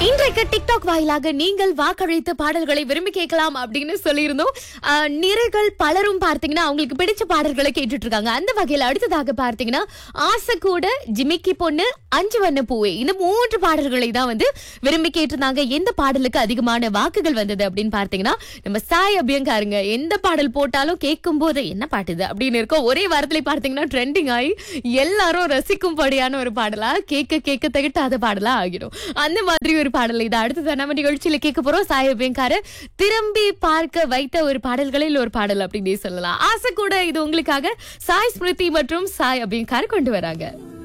இன்றைக்கு டிக்டாக் வாயிலாக நீங்கள் வாக்களித்த பாடல்களை விரும்பி கேட்கலாம் அப்படின்னு சொல்லியிருந்தோம் ஆஹ், நிறைகள் பலரும் பார்த்தீங்கன்னா அவங்களுக்கு பிடிச்ச பாடல்களை கேட்டுட்டு இருக்காங்க அந்த வகையில அடுத்ததாக பார்த்தீங்கன்னா ஆசை கூட ஜிமிக்கி பொண்ணு அஞ்சு வண்ண பூவே இந்த மூன்று பாடல்களை தான் வந்து விரும்பி கேட்டிருந்தாங்க எந்த பாடலுக்கு அதிகமான வாக்குகள் வந்தது அப்படின்னு பார்த்தீங்கன்னா நம்ம சாய் அபியங்காருங்க எந்த பாடல் போட்டாலும் கேட்கும் போது என்ன பாட்டு இது அப்படின்னு இருக்கும் ஒரே வாரத்துல பார்த்தீங்கன்னா ட்ரெண்டிங் ஆகி எல்லாரும் ரசிக்கும்படியான ஒரு பாடலா கேட்க கேட்க தகிட்டாத பாடலா ஆகிடும் அந்த மாதிரி ஒரு பாடல் இது அடுத்தது நம்ம நிகழ்ச்சியில கேட்க போறோம் சாய் அபியங்கார திரும்பி பார்க்க வைத்த ஒரு பாடல்களில் ஒரு பாடல் அப்படின்னு சொல்லலாம் ஆசை கூட இது உங்களுக்காக சாய் ஸ்மிருதி மற்றும் சாய் அபியங்கார் கொண்டு வராங்க